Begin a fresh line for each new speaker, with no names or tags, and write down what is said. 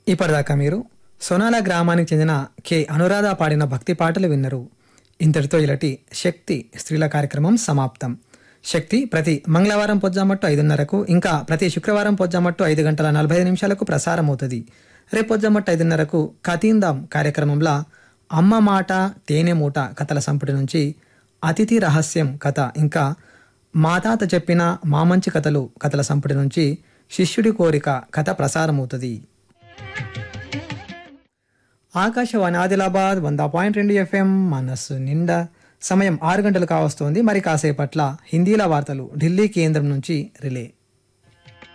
ఇప్పటిదాకా మీరు సోనాల గ్రామానికి చెందిన కె అనురాధ పాడిన భక్తి పాటలు విన్నరు ఇంతటితో ఇలాంటి శక్తి స్త్రీల కార్యక్రమం సమాప్తం శక్తి ప్రతి మంగళవారం పొద్దుమట్టు ఐదున్నరకు ఇంకా ప్రతి శుక్రవారం పొద్దుమట్టు ఐదు గంటల నలభై ఐదు నిమిషాలకు ప్రసారం అవుతుంది రేపు పొద్దుమట్టు ఐదున్నరకు కతీందాం కార్యక్రమంలో అమ్మ మాట తేనె మూట కథల సంపుటి నుంచి అతిథి రహస్యం కథ ఇంకా మా తాత చెప్పిన మా మంచి కథలు కథల సంపుటి నుంచి శిష్యుడి కోరిక కథ ప్రసారమవుతుంది ఆకాశవాణి ఆదిలాబాద్ వంద పాయింట్ రెండు ఎఫ్ఎం మనస్సు నిండా సమయం ఆరు గంటలు కావస్తోంది మరి కాసేపట్ల హిందీల వార్తలు ఢిల్లీ కేంద్రం నుంచి రిలే